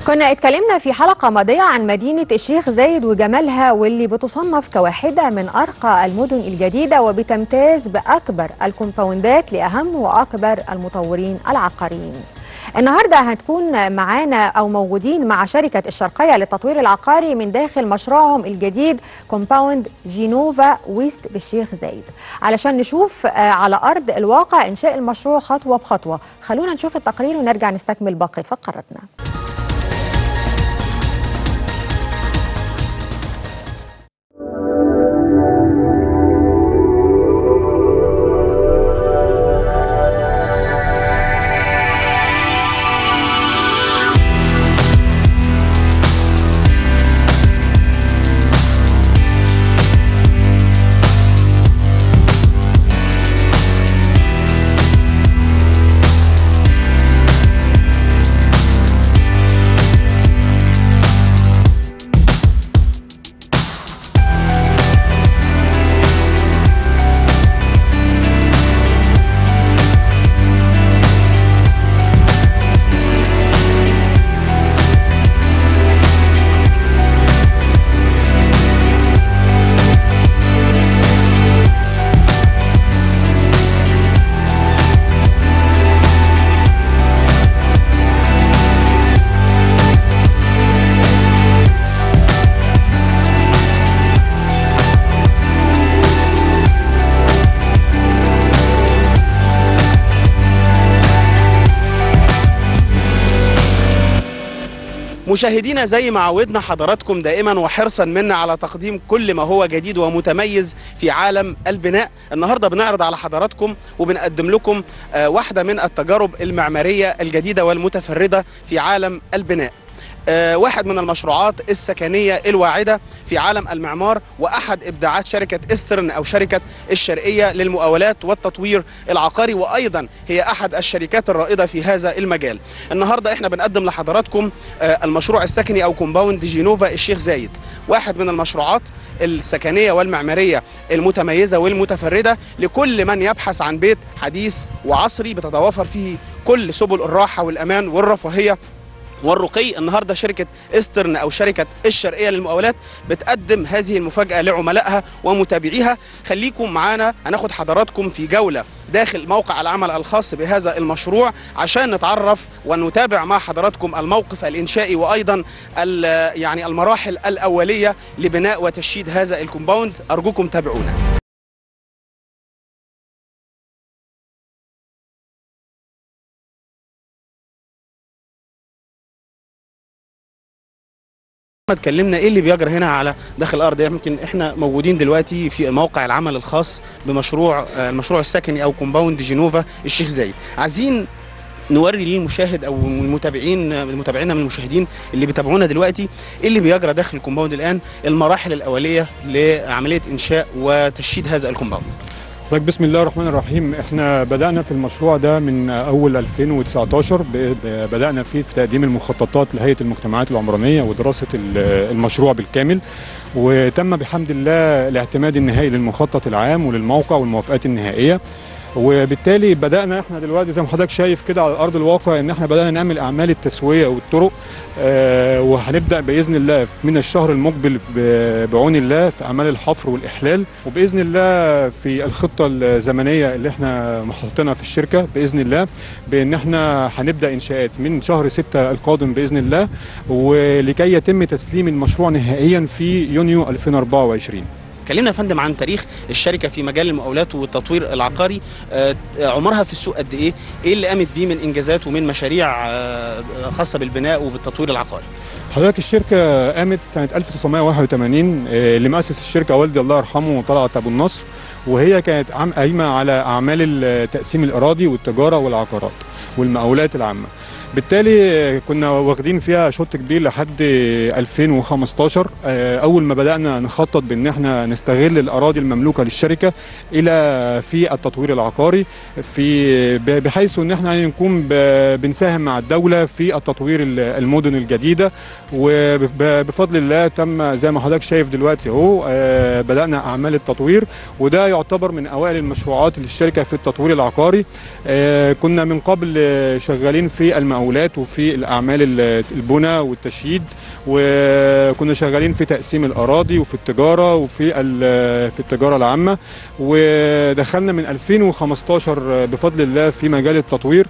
كنا اتكلمنا في حلقة ماضية عن مدينة الشيخ زايد وجمالها واللي بتصنف كواحدة من أرقى المدن الجديدة وبتمتاز بأكبر الكومباوندات لأهم وأكبر المطورين العقاريين النهاردة هتكون معانا أو موجودين مع شركة الشرقية للتطوير العقاري من داخل مشروعهم الجديد كومباوند جينوفا ويست بالشيخ زايد علشان نشوف آه، على أرض الواقع إنشاء المشروع خطوة بخطوة خلونا نشوف التقرير ونرجع نستكمل باقي فقرتنا مشاهدينا زي ما عودنا حضراتكم دائما وحرصا منا على تقديم كل ما هو جديد ومتميز في عالم البناء النهارده بنعرض على حضراتكم وبنقدم لكم آه، واحده من التجارب المعماريه الجديده والمتفرده في عالم البناء آه، واحد من المشروعات السكنيه الواعده في عالم المعمار واحد ابداعات شركه استرن او شركه الشرقيه للمقاولات والتطوير العقاري وايضا هي احد الشركات الرائده في هذا المجال. النهارده احنا بنقدم لحضراتكم آه، المشروع السكني او كومباوند جينوفا الشيخ زايد واحد من المشروعات السكنيه والمعماريه المتميزه والمتفرده لكل من يبحث عن بيت حديث وعصري بتتوافر فيه كل سبل الراحه والامان والرفاهيه والرقي النهارده شركه استرن او شركه الشرقيه للمقاولات بتقدم هذه المفاجاه لعملائها ومتابعيها خليكم معانا هناخد حضراتكم في جوله داخل موقع العمل الخاص بهذا المشروع عشان نتعرف ونتابع مع حضراتكم الموقف الانشائي وايضا ال- يعني المراحل الاوليه لبناء وتشييد هذا الكومباوند ارجوكم تابعونا اتكلمنا ايه اللي بيجرى هنا على داخل الارض يمكن احنا موجودين دلوقتي في موقع العمل الخاص بمشروع آه، المشروع السكني او كومباوند جينوفا الشيخ زايد عايزين نوري للمشاهد او المتابعين متابعينا من المشاهدين اللي بيتابعونا دلوقتي ايه اللي بيجرى داخل الكومباوند الان المراحل الاوليه لعمليه انشاء وتشييد هذا الكومباوند طيب بسم الله الرحمن الرحيم احنا بدأنا في المشروع ده من اول 2019 ب- ب- بدأنا فيه في تقديم المخططات لهيئة المجتمعات العمرانية ودراسة ال- المشروع بالكامل وتم بحمد الله الاعتماد النهائي للمخطط العام وللموقع والموافقات النهائية وبالتالي بدأنا احنا دلوقتي زي ما حضرتك شايف كده على ارض الواقع ان احنا بدأنا نعمل اعمال التسوية والطرق آه وهنبدأ بإذن الله من الشهر المقبل ب- بعون الله في اعمال الحفر والاحلال وبإذن الله في الخطة الزمنية اللي احنا محطينها في الشركة بإذن الله بأن احنا هنبدأ إنشاءات من شهر ستة القادم بإذن الله ولكي يتم تسليم المشروع نهائيا في يونيو 2024 كلمنا يا فندم عن تاريخ الشركه في مجال المقاولات والتطوير العقاري آه، عمرها في السوق قد ايه ايه اللي قامت بيه من انجازات ومن مشاريع آه، خاصه بالبناء وبالتطوير العقاري حضرتك الشركة قامت سنة 1981 آه، اللي مؤسس الشركة والدي الله يرحمه طلعت أبو النصر وهي كانت عام- قايمة على أعمال ال- تقسيم الأراضي والتجارة والعقارات والمقاولات العامة بالتالي آه، كنا واخدين فيها شوط كبير لحد 2015 آه، اول ما بدانا نخطط بان احنا نستغل الاراضي المملوكه للشركه الى في التطوير العقاري في ب- بحيث ان احنا نكون ب- بنساهم مع الدوله في التطوير ال- المدن الجديده وبفضل الله تم زي ما حضرتك شايف دلوقتي اهو آه، بدانا اعمال التطوير وده يعتبر من اوائل المشروعات للشركه في التطوير العقاري آه، كنا من قبل آه، شغالين في المقاولات المقاولات وفي الاعمال ال- البنى والتشييد وكنا شغالين في تقسيم الاراضي وفي التجاره وفي ال- في التجاره العامه ودخلنا من 2015 بفضل الله في مجال التطوير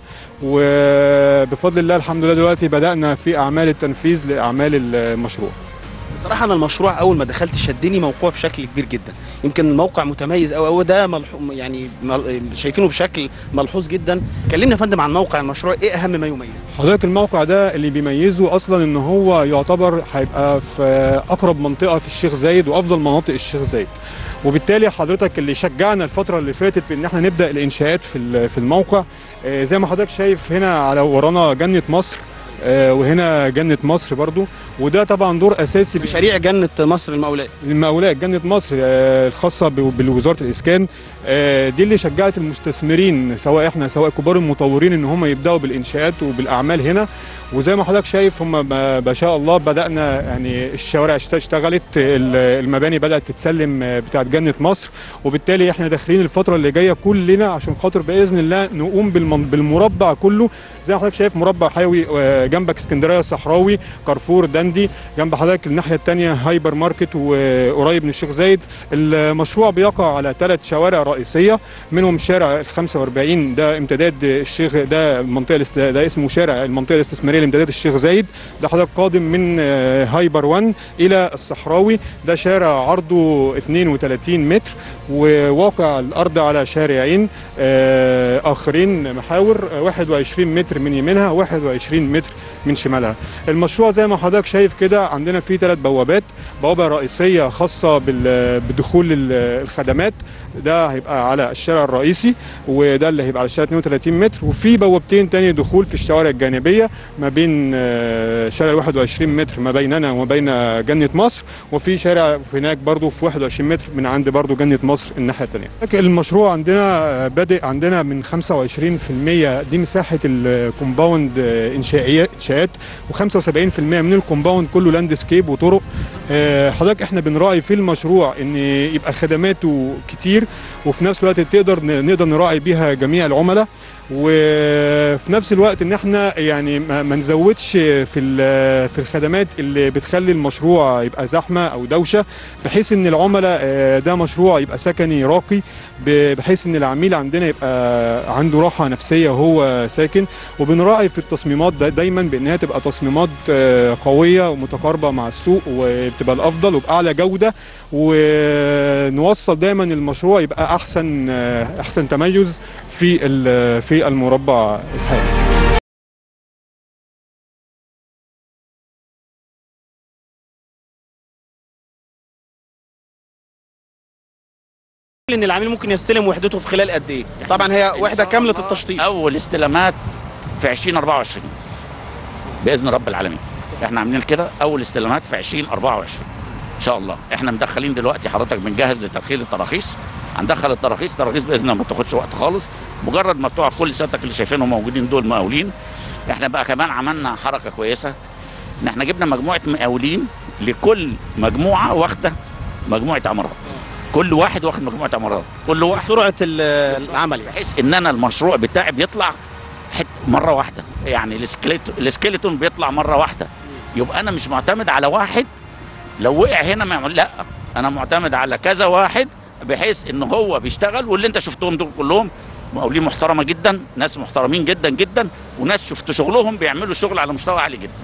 وبفضل الله الحمد لله دلوقتي بدانا في اعمال التنفيذ لاعمال المشروع بصراحه انا المشروع اول ما دخلت شدني موقوع بشكل كبير جدا يمكن الموقع متميز قوي قوي ده ملحو يعني مل- شايفينه بشكل ملحوظ جدا كلمنا يا فندم عن موقع المشروع ايه اهم ما يميزه حضرتك الموقع ده اللي بيميزه اصلا ان هو يعتبر هيبقى في اقرب منطقه في الشيخ زايد وافضل مناطق الشيخ زايد وبالتالي حضرتك اللي شجعنا الفتره اللي فاتت بان احنا نبدا الانشاءات في ال- في الموقع آه، زي ما حضرتك شايف هنا على ورانا جنه مصر آه، وهنا جنه مصر برضو وده طبعا دور اساسي مشاريع جنه مصر المقاولات المقاولات جنة مصر آه، الخاصة ب- بالوزارة الإسكان آه، دي اللي شجعت المستثمرين سواء احنا سواء كبار المطورين ان هم يبدأوا بالإنشاءات وبالأعمال هنا وزي ما حضرتك شايف هم ما ما شاء الله بدأنا يعني الشوارع اشت- اشتغلت ال- المباني بدأت تتسلم آه، بتاعت جنة مصر وبالتالي احنا داخلين الفترة اللي جاية كلنا عشان خاطر بإذن الله نقوم بالمن- بالمربع كله زي ما حضرتك شايف مربع حيوي آه، جنبك اسكندرية الصحراوي كارفور دندي جنب حضرتك الناحية التانية هايبر ماركت وقريب من الشيخ زايد المشروع بيقع على ثلاث شوارع رئيسية منهم شارع ال 45 ده امتداد الشيخ ده المنطقة الاست- ده اسمه شارع المنطقة الاستثمارية لامتداد الشيخ زايد ده حضرتك قادم من آه، هايبر 1 إلى الصحراوي ده شارع عرضه 32 متر وواقع الأرض على شارعين آه، آخرين محاور آه، 21 متر من يمينها 21 متر من شمالها المشروع زي ما حضرتك شايف كده عندنا فيه ثلاث بوابات بوابه رئيسيه خاصه بال- بدخول ال- الخدمات ده هيبقى على الشارع الرئيسي وده اللي هيبقى على الشارع 32 متر وفي بوابتين تاني دخول في الشوارع الجانبيه ما بين آه، شارع 21 متر ما بيننا وما بين جنه مصر وفي شارع هناك برضو في 21 متر من عند برضو جنه مصر الناحيه الثانيه المشروع عندنا آه، بادئ عندنا من 25% دي مساحه الكومباوند آه، انشائيات انشاءات و75% من الكومباوند كله لاندسكيب وطرق آه، حضرتك احنا بنراعي في المشروع ان يبقى خدماته كتير وفي نفس الوقت تقدر ن- نقدر نراعي بيها جميع العملاء وفي نفس الوقت ان احنا يعني ما ما نزودش في ال- في الخدمات اللي بتخلي المشروع يبقى زحمه او دوشه بحيث ان العملاء آه، ده مشروع يبقى سكني راقي ب- بحيث ان العميل عندنا يبقى عنده راحه نفسيه وهو ساكن وبنراعي في التصميمات دا دايما بانها تبقى تصميمات آه، قويه ومتقاربه مع السوق وبتبقى الافضل وباعلى جوده ونوصل دايما المشروع يبقى احسن آه، احسن تميز في ال- في المربع الحالي ان العميل ممكن يستلم وحدته في خلال قد ايه طبعا هي إن وحده شاء كامله الله التشطيب اول استلامات في 2024 باذن رب العالمين احنا عاملين كده اول استلامات في 2024 ان شاء الله احنا مدخلين دلوقتي حضرتك بنجهز لتدخيل التراخيص هندخل التراخيص التراخيص باذن الله ما تاخدش وقت خالص مجرد ما بتوع كل سيادتك اللي شايفينهم موجودين دول مقاولين احنا بقى كمان عملنا حركه كويسه ان احنا جبنا مجموعه مقاولين لكل مجموعه واخده مجموعه عمارات كل واحد واخد مجموعه عمارات كل واحد سرعه ال- العمل يعني بحيث ان انا المشروع بتاعي بيطلع حت مره واحده يعني السكيلتون السكيلتون بيطلع مره واحده يبقى انا مش معتمد على واحد لو وقع هنا ما يعمل لا انا معتمد على كذا واحد بحيث ان هو بيشتغل واللي انت شفتهم دول كلهم مقاولين محترمه جدا ناس محترمين جدا جدا وناس شفت شغلهم بيعملوا شغل على مستوى عالي جدا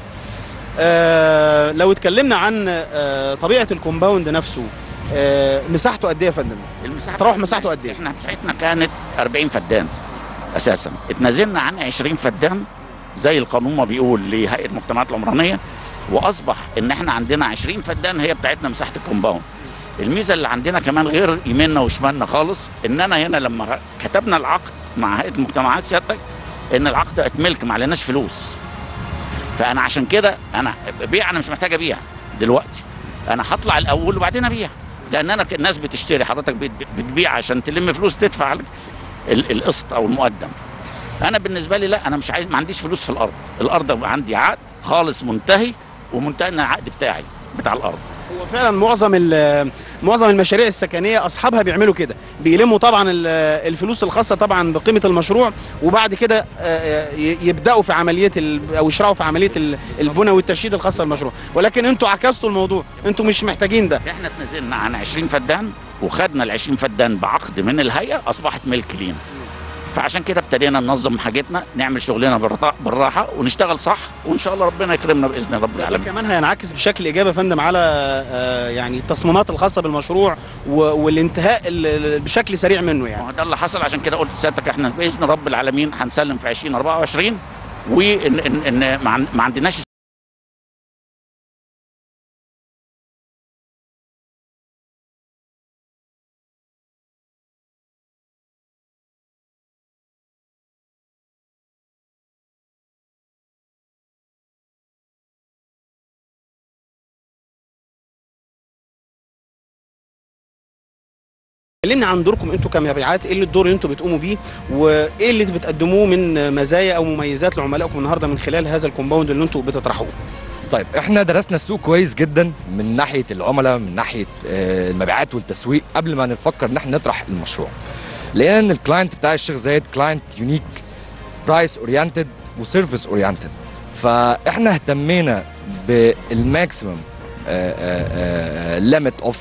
آه لو اتكلمنا عن آه طبيعه الكومباوند نفسه آه مساحته قد ايه يا فندم المساحه تروح مساحته قد ايه احنا مساحتنا كانت 40 فدان اساسا اتنازلنا عن 20 فدان زي القانون ما بيقول لهيئه المجتمعات العمرانيه واصبح ان احنا عندنا 20 فدان هي بتاعتنا مساحه الكومباوند الميزه اللي عندنا كمان غير يميننا وشمالنا خالص ان انا هنا لما كتبنا العقد مع هيئه المجتمعات سيادتك ان العقد بقت ملك ما عليناش فلوس فانا عشان كده انا بيع انا مش محتاج ابيع دلوقتي انا هطلع الاول وبعدين ابيع لان انا ك- الناس بتشتري حضرتك بت- بتبيع عشان تلم فلوس تدفع ال- ال- القسط او المقدم انا بالنسبه لي لا انا مش عايز ما عنديش فلوس في الارض الارض عندي عقد خالص منتهي ومنتهي ان العقد بتاعي بتاع الارض هو فعلا معظم ال- معظم المشاريع السكنيه اصحابها بيعملوا كده بيلموا طبعا ال- الفلوس الخاصه طبعا بقيمه المشروع وبعد كده آه، ي- يبداوا في عمليه ال- او يشرعوا في عمليه ال- البنى والتشييد الخاصه بالمشروع ولكن انتوا عكستوا الموضوع انتوا مش محتاجين ده احنا اتنازلنا عن 20 فدان وخدنا ال 20 فدان بعقد من الهيئه اصبحت ملك لينا فعشان كده ابتدينا ننظم حاجتنا نعمل شغلنا بالرطا- بالراحه ونشتغل صح وان شاء الله ربنا يكرمنا باذن رب ده العالمين كمان هينعكس بشكل ايجابي يا فندم على آه، يعني التصميمات الخاصه بالمشروع و- والانتهاء ال- ال- بشكل سريع منه يعني ما هو ده اللي حصل عشان كده قلت لسيادتك احنا باذن رب العالمين هنسلم في 2024 وان إن إن ما عن- ما عندناش كلمنا عن دوركم انتوا كمبيعات ايه اللي الدور اللي انتوا بتقوموا بيه وايه اللي بتقدموه من مزايا او مميزات لعملائكم النهارده من خلال هذا الكومباوند اللي انتوا بتطرحوه طيب احنا درسنا السوق كويس جدا من ناحيه العملاء من ناحيه آه، المبيعات والتسويق قبل ما نفكر ان احنا نطرح المشروع لقينا ان الكلاينت بتاع الشيخ زايد كلاينت يونيك برايس اورينتد وسيرفيس اورينتد فاحنا اهتمينا بالماكسيمم ليميت اوف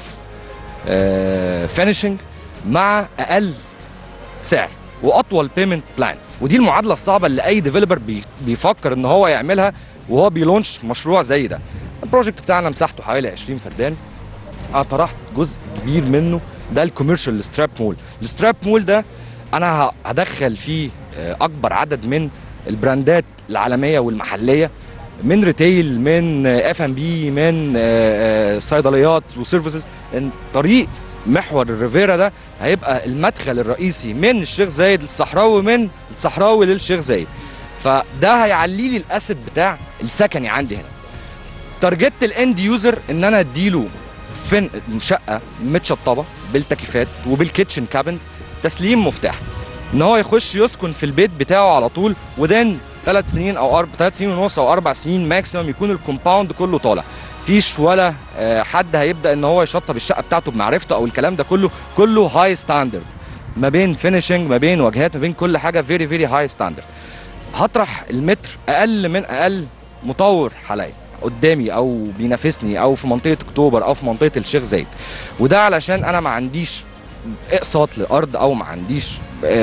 فينيشنج مع اقل سعر واطول بيمنت بلان ودي المعادله الصعبه اللي اي ديفلوبر بي بيفكر ان هو يعملها وهو بيلونش مشروع زي ده البروجكت بتاعنا مساحته حوالي 20 فدان انا طرحت جزء كبير منه ده الكوميرشال ستراب مول الستراب مول ده انا ه- هدخل فيه آه، اكبر عدد من البراندات العالميه والمحليه من ريتيل من اف ام بي من آه، آه، صيدليات وسيرفيسز ان طريق محور الريفيرا ده هيبقى المدخل الرئيسي من الشيخ زايد للصحراوي من الصحراوي للشيخ زايد فده هيعلي لي الاسد بتاع السكني عندي هنا تارجت الاند يوزر ان انا اديله فين شقه متشطبه بالتكييفات وبالكيتشن كابنز تسليم مفتاح ان هو يخش يسكن في البيت بتاعه على طول ودان ثلاث سنين او اربع ثلاث سنين ونص او اربع سنين ماكسيمم يكون الكومباوند كله طالع فيش ولا آه، حد هيبدا ان هو يشطب الشقه بتاعته بمعرفته او الكلام ده كله كله هاي ستاندرد ما بين فينيشنج ما بين واجهات ما بين كل حاجه فيري فيري هاي ستاندرد هطرح المتر اقل من اقل مطور حاليا قدامي او بينافسني او في منطقه اكتوبر او في منطقه الشيخ زايد وده علشان انا ما عنديش اقساط للارض او ما عنديش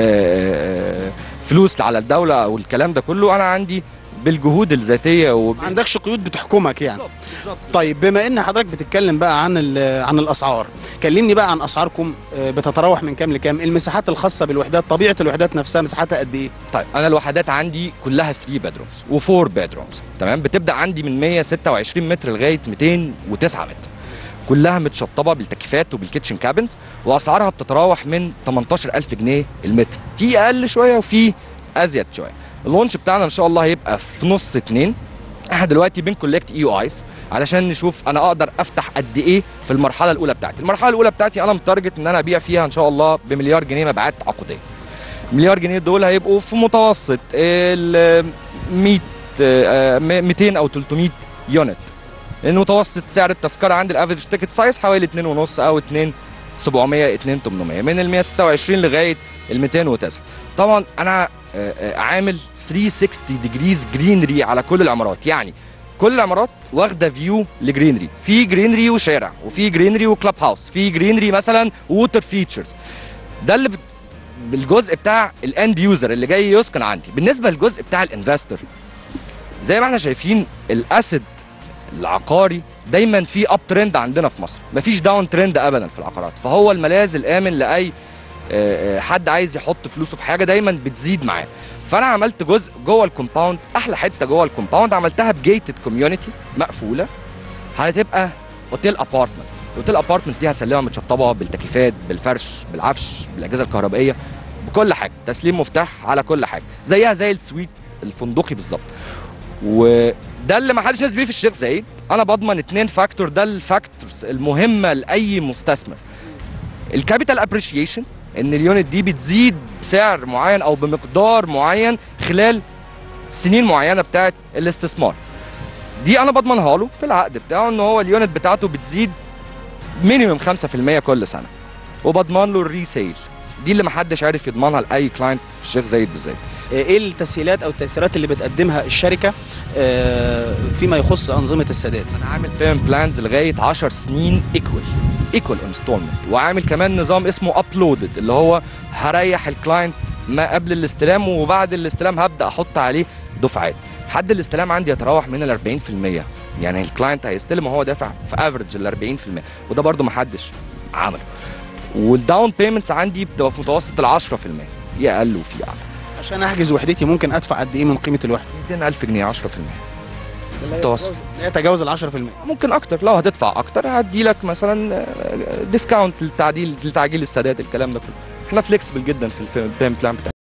آه، فلوس على الدوله او الكلام ده كله انا عندي بالجهود الذاتيه وب... ما عندكش قيود بتحكمك يعني طيب بما ان حضرتك بتتكلم بقى عن ال- عن الاسعار كلمني بقى عن اسعاركم آه، بتتراوح من كام لكام المساحات الخاصه بالوحدات طبيعه الوحدات نفسها مساحتها قد ايه طيب انا الوحدات عندي كلها 3 بيدرومز و4 بيدرومز تمام بتبدا عندي من 126 متر لغايه 209 متر كلها متشطبه بالتكييفات وبالكيتشن كابنز واسعارها بتتراوح من 18000 جنيه المتر في اقل شويه وفي ازيد شويه اللونش بتاعنا ان شاء الله هيبقى في نص اتنين احنا دلوقتي بنكولكت اي او ايز علشان نشوف انا اقدر افتح قد ايه في المرحله الاولى بتاعتي المرحله الاولى بتاعتي انا متارجت ان انا ابيع فيها ان شاء الله بمليار جنيه مبيعات عقوديه مليار جنيه دول هيبقوا في متوسط ال 100 آه، 200 او 300 يونت لان متوسط سعر التذكره عند الافريج تيكت سايز حوالي 2 ونص او 2 700 2 800 من ال 126 لغايه ال 209 طبعا انا آه، آه، عامل 360 ديجريز جرينري على كل العمارات يعني كل العمارات واخده فيو لجرينري في جرينري وشارع وفي جرينري وكلاب هاوس في جرينري مثلا ووتر فيتشرز ده اللي بت- بالجزء بتاع الاند يوزر اللي جاي يسكن عندي بالنسبه للجزء بتاع الانفستور زي ما احنا شايفين الاسد العقاري دايما في اب ترند عندنا في مصر مفيش داون ترند ابدا في العقارات فهو الملاذ الامن لاي آه، آه، حد عايز يحط فلوسه في حاجه دايما بتزيد معاه فانا عملت جزء جوه الكومباوند احلى حته جوه الكومباوند عملتها بجيتد كوميونتي مقفوله هتبقى اوتيل ابارتمنتس الاوتيل ابارتمنتس دي هسلمها متشطبه بالتكييفات بالفرش بالعفش بالاجهزه الكهربائيه بكل حاجه تسليم مفتاح على كل حاجه زيها زي السويت الفندقي بالظبط وده اللي ما حدش ناس بيه في الشيخ زايد انا بضمن اتنين فاكتور ده الفاكتورز المهمه لاي مستثمر الكابيتال ابريشيشن ان اليونت دي بتزيد بسعر معين او بمقدار معين خلال سنين معينه بتاعت الاستثمار دي انا بضمنها له في العقد بتاعه ان هو اليونت بتاعته بتزيد مينيمم 5% كل سنه وبضمن له الريسيل دي اللي محدش عارف يضمنها لاي كلاينت في الشيخ زايد بالذات ايه التسهيلات او التيسيرات اللي بتقدمها الشركه آه، فيما يخص انظمه السداد انا عامل بيمنت بلانز لغايه 10 سنين ايكوال ايكوال انستولمنت وعامل كمان نظام اسمه ابلودد اللي هو هريح الكلاينت ما قبل الاستلام وبعد الاستلام هبدا احط عليه دفعات حد الاستلام عندي يتراوح من ال 40% يعني الكلاينت هيستلم وهو دافع في افريج ال 40% وده برده ما حدش عمله والداون بيمنتس عندي بتبقى في متوسط ال 10% في اقل وفي اعلى عشان احجز وحدتي ممكن ادفع قد ايه من قيمه الوحده 200000 جنيه 10% متوسط لا يتجاوز ال 10% ممكن اكتر لو هتدفع اكتر هدي لك مثلا ديسكاونت للتعديل لتعجيل السداد الكلام ده كله احنا فليكسبل جدا في البيمنت بلان بتاعنا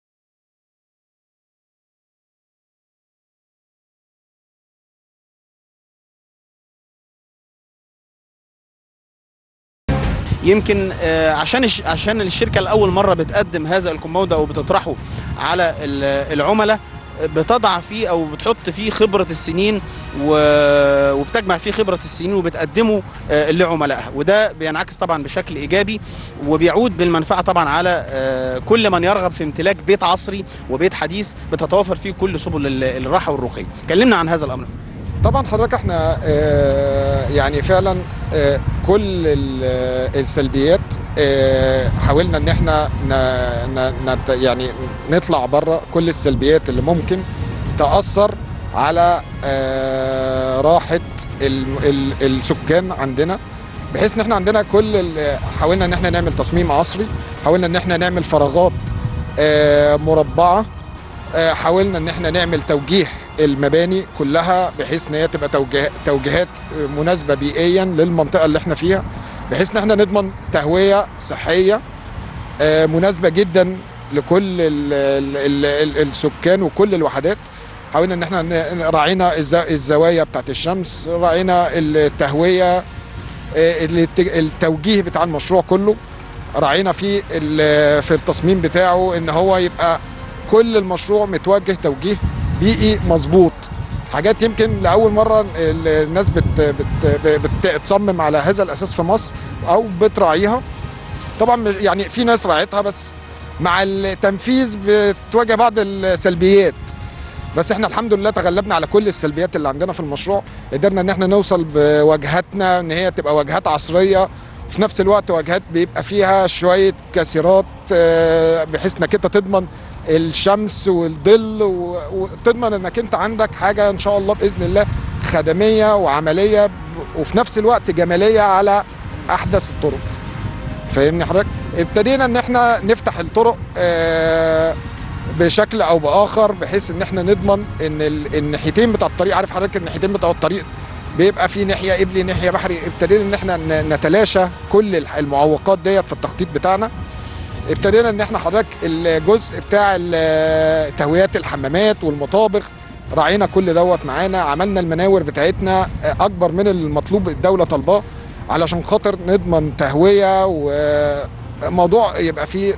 يمكن آه، عشان الش- عشان الشركه لاول مره بتقدم هذا الكومباوند او بتطرحه على ال- العملاء آه، بتضع فيه او بتحط فيه خبره السنين و- وبتجمع فيه خبره السنين وبتقدمه آه، لعملائها وده بينعكس طبعا بشكل ايجابي وبيعود بالمنفعه طبعا على آه، كل من يرغب في امتلاك بيت عصري وبيت حديث بتتوافر فيه كل سبل ال- الراحه والرقي كلمنا عن هذا الامر طبعا حضرتك احنا آه، يعني فعلا آه، كل ال- آه، السلبيات آه، حاولنا ان احنا ن- ن- نت- يعني نطلع بره كل السلبيات اللي ممكن تاثر على آه، راحه ال- ال- السكان عندنا بحيث ان احنا عندنا كل ال- حاولنا ان احنا نعمل تصميم عصري حاولنا ان احنا نعمل فراغات آه، مربعه آه، حاولنا ان احنا نعمل توجيه المباني كلها بحيث ان هي تبقى توجيه توجيهات آه، مناسبه بيئيا للمنطقه اللي احنا فيها بحيث ان احنا نضمن تهويه صحيه آه، مناسبه جدا لكل ال ال ال ال السكان وكل الوحدات حاولنا ان احنا ن- راعينا الز- الزوايا بتاعت الشمس راعينا التهويه آه، الت- التوجيه بتاع المشروع كله راعينا في ال- في التصميم بتاعه ان هو يبقى كل المشروع متوجه توجيه بيئي مظبوط حاجات يمكن لاول مره ال- الناس بت بت بتصمم على هذا الاساس في مصر او بتراعيها طبعا مش- يعني في ناس راعتها بس مع التنفيذ بتواجه بعض السلبيات بس احنا الحمد لله تغلبنا على كل السلبيات اللي عندنا في المشروع قدرنا ان احنا نوصل بواجهاتنا ان هي تبقى واجهات عصريه في نفس الوقت واجهات بيبقى فيها شويه كاسرات آه، بحيث انك انت تضمن الشمس والظل و- وتضمن انك انت عندك حاجه ان شاء الله باذن الله خدميه وعمليه ب- وفي نفس الوقت جماليه على احدث الطرق فاهمني حضرتك ابتدينا ان احنا نفتح الطرق آه، بشكل او باخر بحيث ان احنا نضمن ان ال- الناحيتين بتاع الطريق عارف حضرتك الناحيتين بتاع الطريق بيبقى في ناحيه قبلي ناحيه بحري ابتدينا ان احنا ن- نتلاشى كل الح- المعوقات ديت في التخطيط بتاعنا ابتدينا ان احنا حضرتك الجزء بتاع ال- تهويات الحمامات والمطابخ راعينا كل دوت معانا عملنا المناور بتاعتنا اكبر من المطلوب الدوله طالباه علشان خاطر نضمن تهويه وموضوع يبقى فيه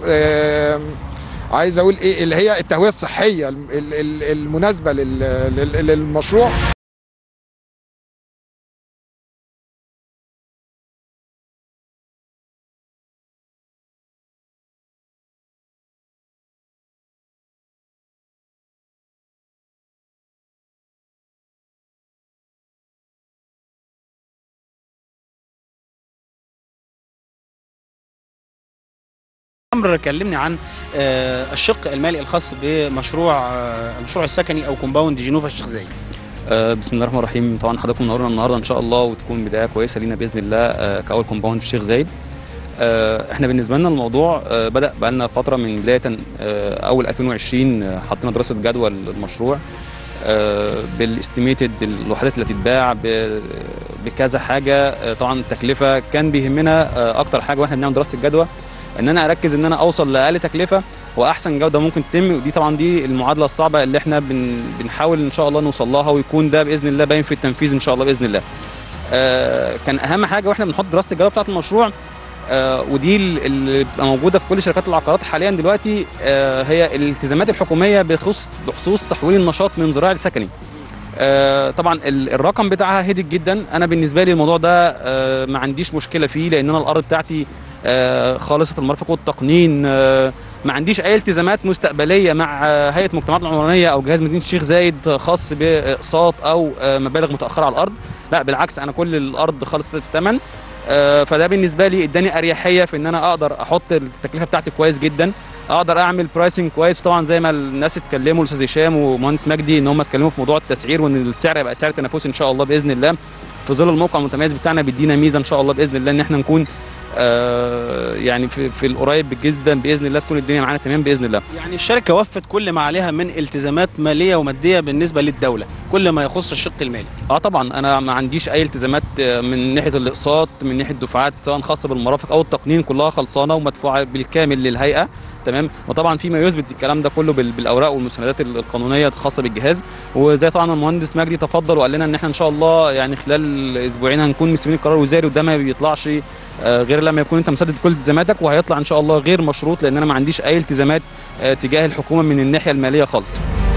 آم، عايز اقول ايه اللي هي التهويه الصحيه ال- ال- المناسبه لل- لل- للمشروع امر كلمني عن آه، الشق المالي الخاص بمشروع آه، المشروع السكني او كومباوند جنوفا الشيخ زايد آه، بسم الله الرحمن الرحيم طبعا حضراتكم منورنا النهارده ان شاء الله وتكون بدايه كويسه لينا باذن الله آه، كاول كومباوند في الشيخ زايد آه، احنا بالنسبه لنا الموضوع آه، بدا بقالنا فتره من بدايه آه، اول 2020 آه، حطينا دراسه جدوى للمشروع آه، بالاستيميتد الوحدات اللي هتتباع ب- بكذا حاجه آه، طبعا التكلفه كان بيهمنا آه، اكتر حاجه واحنا بنعمل دراسه الجدوى ان انا اركز ان انا اوصل لاقل تكلفه واحسن جوده ممكن تتم ودي طبعا دي المعادله الصعبه اللي احنا بن بنحاول ان شاء الله نوصل لها ويكون ده باذن الله باين في التنفيذ ان شاء الله باذن الله. آه كان اهم حاجه واحنا بنحط دراسه الجدوى بتاعه المشروع آه ودي ال- اللي بتبقى موجوده في كل شركات العقارات حاليا دلوقتي آه هي الالتزامات الحكوميه بخصوص بخصوص تحويل النشاط من زراعي لسكني. آه، طبعا ال- الرقم بتاعها هدت جدا انا بالنسبه لي الموضوع ده آه، ما عنديش مشكله فيه لان انا الارض بتاعتي آه، خالصه المرافق والتقنين آه، ما عنديش اي التزامات مستقبليه مع آه، هيئه المجتمعات العمرانيه او جهاز مدينه الشيخ زايد خاص باقساط او آه، مبالغ متاخره على الارض لا بالعكس انا كل الارض خالصه الثمن آه، فده بالنسبه لي اداني اريحيه في ان انا اقدر احط التكلفه بتاعتي كويس جدا اقدر اعمل برايسنج كويس طبعا زي ما الناس اتكلموا الاستاذ هشام ومهندس مجدي ان هم اتكلموا في موضوع التسعير وان السعر يبقى سعر تنافسي ان شاء الله باذن الله في ظل الموقع المتميز بتاعنا بيدينا ميزه ان شاء الله باذن الله ان احنا نكون آه يعني في, في القريب جدا باذن الله تكون الدنيا معانا تمام باذن الله يعني الشركه وفت كل ما عليها من التزامات ماليه وماديه بالنسبه للدوله كل ما يخص الشق المالي اه طبعا انا ما عنديش اي التزامات آه، من ناحيه الاقساط من ناحيه الدفعات سواء خاصه بالمرافق او التقنين كلها خلصانه ومدفوعه بالكامل للهيئه تمام وطبعا فيما يثبت الكلام ده كله بال- بالاوراق والمستندات ال- القانونيه الخاصه بالجهاز وزي طبعا المهندس مجدي تفضل وقال لنا ان احنا ان شاء الله يعني خلال اسبوعين هنكون مستلمين القرار الوزاري وده ما بيطلعش آه، غير لما يكون انت مسدد كل التزاماتك وهيطلع ان شاء الله غير مشروط لان انا ما عنديش اي التزامات آه، تجاه الحكومه من الناحيه الماليه خالص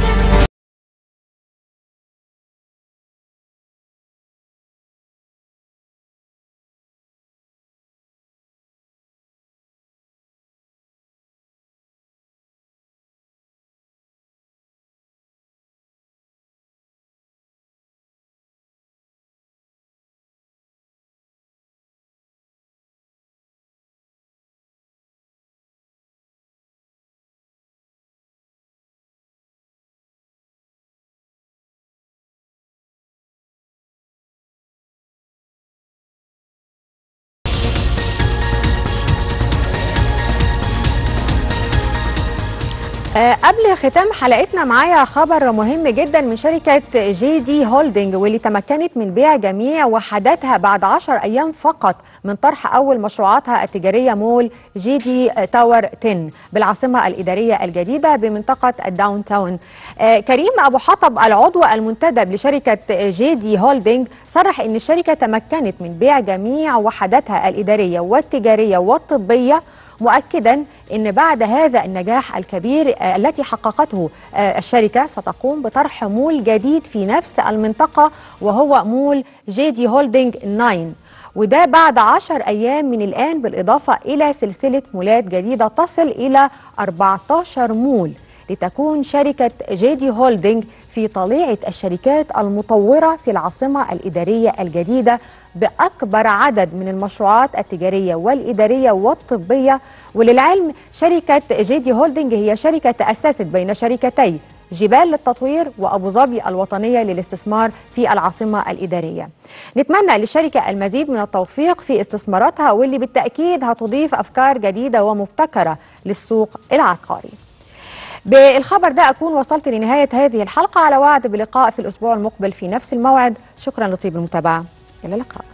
آه، قبل ختام حلقتنا معايا خبر مهم جدا من شركة جي دي هولدنج واللي تمكنت من بيع جميع وحداتها بعد 10 أيام فقط من طرح أول مشروعاتها التجارية مول جي دي تاور 10 بالعاصمة الإدارية الجديدة بمنطقة الداون تاون آه، كريم أبو حطب العضو المنتدب لشركة جي دي هولدنج صرح أن الشركة تمكنت من بيع جميع وحداتها الإدارية والتجارية والطبية مؤكدا ان بعد هذا النجاح الكبير آه، التي حققته آه، الشركه ستقوم بطرح مول جديد في نفس المنطقه وهو مول جي دي هولدنج 9 وده بعد عشر أيام من الآن بالإضافة إلى سلسلة مولات جديدة تصل إلى 14 مول لتكون شركة جيدي هولدنج في طليعة الشركات المطورة في العاصمة الإدارية الجديدة بأكبر عدد من المشروعات التجارية والإدارية والطبية وللعلم شركة جيدي هولدنج هي شركة تأسست بين شركتي جبال للتطوير وأبو ظبي الوطنية للاستثمار في العاصمة الإدارية نتمنى للشركة المزيد من التوفيق في استثماراتها واللي بالتأكيد هتضيف أفكار جديدة ومبتكرة للسوق العقاري بالخبر ده أكون وصلت لنهاية هذه الحلقة على وعد بلقاء في الأسبوع المقبل في نفس الموعد شكرا لطيب المتابعة إلى اللقاء